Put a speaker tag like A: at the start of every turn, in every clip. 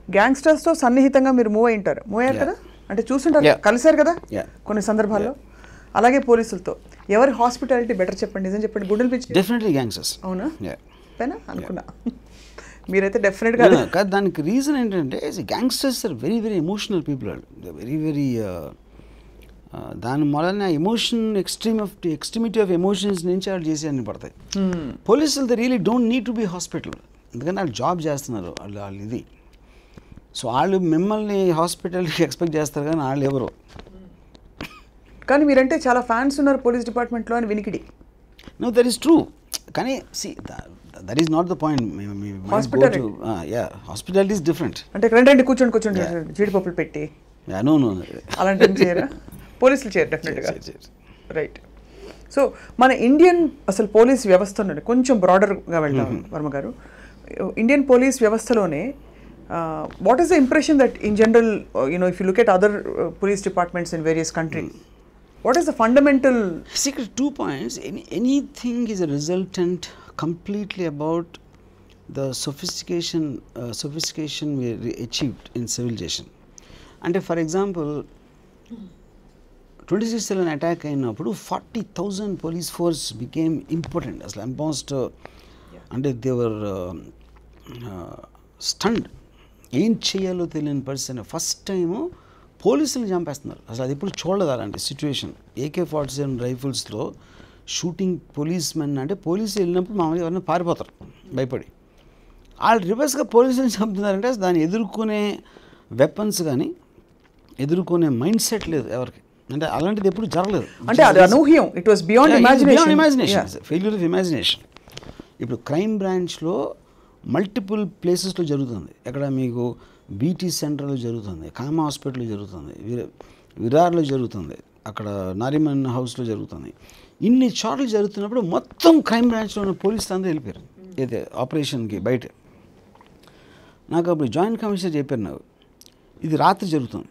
A: గ్యాంగ్స్టర్స్తో సన్నిహితంగా మీరు మూవ్ అయి ఉంటారు మూవ్ అయ్యారు కదా అంటే చూసుంటారు
B: Yeah.
A: కలిసారు కదా
B: Yeah.
A: కొన్ని సందర్భాల్లో అలాగే పోలీసులతో ఎవరి హాస్పిటాలిటీ బెటర్ చెప్పండి నిజం చెప్పండి గుడ్డలు పిచ్చి
B: డెఫినెట్లీ గ్యాంగ్స్టర్స్
A: అవునా
B: Yeah.
A: పైన అనుకున్నా మీరైతే డెఫినెట్గా
B: No, no, కాదు దానికి రీజన్ ఏంటంటే gangsters are very very emotional people very very దాని వలన emotion extreme of extremity of emotions నుంచి వాళ్ళు చేసి అన్ని పడతాయి పోలీసులు they really don't need to be hospital ఎందుకంటే వాళ్ళు జాబ్ చేస్తున్నారు వాళ్ళు వాళ్ళు ఇది సో వాళ్ళు మిమ్మల్ని హాస్పిటల్కి ఎక్స్పెక్ట్ చేస్తారు కానీ వాళ్ళు ఎవరు
A: కానీ మీరంటే చాలా ఫ్యాన్స్ ఉన్నారు పోలీస్ డిపార్ట్మెంట్లో అని వినికిడి
B: నో దట్ ఈస్ ట్రూ కానీ see that is not the point
A: Hospitality.
B: Yeah hospitality is different
A: అంటే రండి రండి కూర్చోండి కూర్చోండి జీడిపప్పులు పెట్టి
B: యా నో నో
A: అలాంటివి చేయరా పోలీసులు చేయరు డెఫినెట్గా రైట్ సో మన ఇండియన్ అసలు పోలీస్ వ్యవస్థ నుండి కొంచెం బ్రాడర్గా వెళ్దాం వర్మ గారు ఇండియన్ పోలీస్ వ్యవస్థలోనే what is the impression that in general you know if you look at other police departments in various country what is the fundamental
B: Secret two points. Any, anything is a resultant completely about the sophistication, uh, sophistication we re- achieved in civilization. అంటే for example twenty six seven attack అయినప్పుడు forty thousand police force became important అసలు ఎంపాస్ట్ అంటే దేవర్ stunned ఏం చేయాలో తెలియని పరిస్థితి first time పోలీసులు చంపేస్తున్నారు అసలు అది ఎప్పుడు చూడలేదు అలాంటి సిచ్యువేషన్ ఏకే ఫార్టీ సెవెన్ రైఫిల్స్లో షూటింగ్ పోలీస్ మెన్ అంటే పోలీసులు వెళ్ళినప్పుడు మామూలుగా ఎవరైనా పారిపోతారు భయపడి వాళ్ళు రివర్స్గా పోలీసులు చంపుతున్నారంటే దాన్ని ఎదుర్కొనే వెపన్స్ కానీ ఎదుర్కొనే మైండ్ సెట్ లేదు ఎవరికి అంటే అలాంటిది ఎప్పుడు జరగలేదు
A: అంటే అది అనూహ్యం it was beyond imagination
B: imagination failure of imagination ఇప్పుడు క్రైమ్ బ్రాంచ్లో మల్టిపుల్ ప్లేసెస్లో జరుగుతుంది ఎక్కడ మీకు బీటీ సెంటర్లో జరుగుతుంది కామా హాస్పిటల్లో జరుగుతుంది విర- విరార్లో జరుగుతుంది అక్కడ నారిమన్ హౌస్లో జరుగుతుంది ఇన్ని చోట్ల జరుగుతున్నప్పుడు మొత్తం క్రైమ్ బ్రాంచ్లో ఉన్న పోలీసులు అందరూ వెళ్ళిపోయారు అయితే ఆపరేషన్కి బయట నాకు అప్పుడు జాయింట్ కమిషనర్ చెప్పారు నాకు ఇది రాత్రి జరుగుతుంది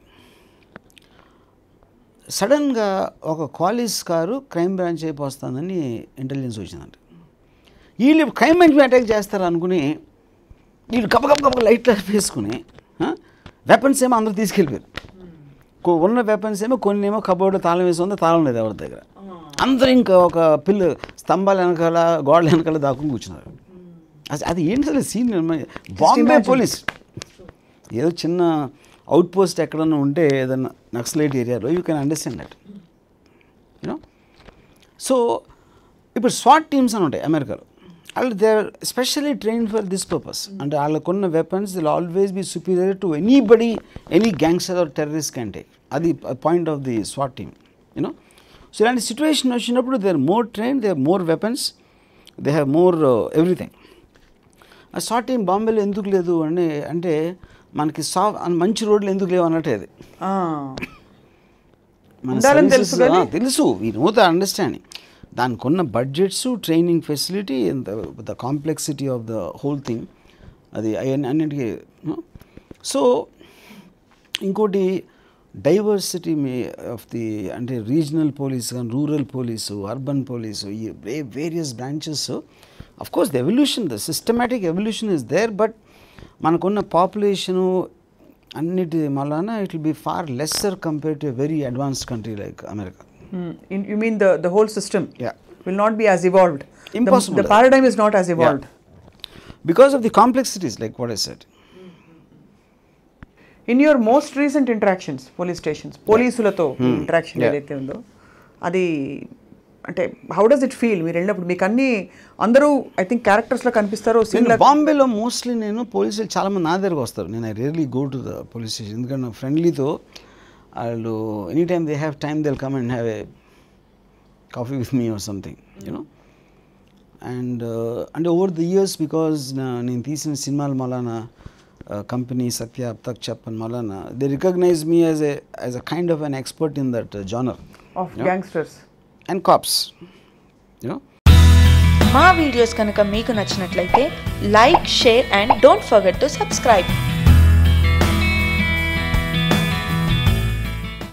B: సడన్గా ఒక కాలేజ్ కారు క్రైమ్ బ్రాంచ్ వైపు వస్తుందని ఇంటెలిజెన్స్ వచ్చిందంట వీళ్ళు క్రైమ్ బ్రాంచ్ అటాక్ చేస్తారు అనుకుని వీళ్ళు గబ గబ గబ లైట్లు వేసుకుని వెపన్స్ ఏమో అందరూ తీసుకెళ్ళిపోయారు కొ- ఉన్న వెపన్స్ ఏమో కొన్ని ఏమో కబోర్డ్ తాళం వేసి ఉంది తాళం లేదు ఎవరి దగ్గర అందరూ ఇంకా ఒక పిల్లు స్తంభాల వెనకాల గోడల వెనకాల దాక్కుని కూర్చున్నారు అది అది ఏంటి అసలు సీన్ బాంబే పోలీస్ ఏదో చిన్న అవుట్ పోస్ట్ ఎక్కడన్నా ఉంటే ఏదన్నా నక్సలైట్ ఏరియాలో you can understand that you know so ఇప్పుడు స్వాట్ టీమ్స్ అని ఉంటాయి అమెరికాలో వాళ్ళు they are specially train for this purpose అంటే వాళ్ళకున్న weapons they'll always be superior to anybody any gangster or terrorist can take అది పాయింట్ ఆఫ్ ది స్వాట్ టీమ్ యూనో సో ఇలాంటి సిచ్యువేషన్ వచ్చినప్పుడు they are more train they are more weapons they have more everything ఆ SWAT team బాంబేలో ఎందుకు లేదు అని అంటే మనకి సా మంచి రోడ్లు ఎందుకు లేవు అన్నట్టే అది మన
A: ఉండాలని
B: services-
A: తెలుసు కానీ-
B: ఆ, తెలుసు ఈ నో ద అండర్స్టాండింగ్ దానికి ఉన్న budgets training facility the complexity of the whole thing అది అవన్నీ అన్నింటికి సో ఇంకోటి డైవర్సిటీ మీ ఆఫ్ ది అంటే రీజనల్ పోలీస్ కానీ రూరల్ పోలీసు అర్బన్ పోలీసు ఈ various branches of course the evolution the systematic evolution is there but మనకున్న population అన్నిటి వలన it will be far lesser compare to very advanced country like America
A: you mean the the whole system
B: Yeah.
A: Will not be as evolved
B: Impossible.
A: The paradigm is not as evolved
B: because of the complexities like what I said
A: in your most recent interactions police stations పోలీసులతో interaction
B: Yeah.
A: ఏదైతే ఉందో అది అంటే how does it feel మీరు వెళ్ళినప్పుడు మీకు అన్ని అందరూ ఐ థింక్ క్యారెక్టర్స్లో కనిపిస్తారు
B: నేను
A: సిమిలర్
B: బాంబేలో మోస్ట్లీ నేను పోలీసులు చాలామంది నా దగ్గరకు వస్తారు నేను I rarely go to the police station ఎందుకంటే నా ఫ్రెండ్లీతో వాళ్ళు any time they have time they come and have a coffee with me or something you know and అంటే ఓవర్ ద ఇయర్స్ బికాజ్ నేను తీసిన సినిమాల మలాన కంపెనీ సత్య అప్తక్ చెప్పన్ మలాన they recognize me as a as a kind of an expert in that genre
A: of gangsters
B: and cops you know
C: మా videos కనుక మీకు నచ్చినట్లయితే like share and don't forget to subscribe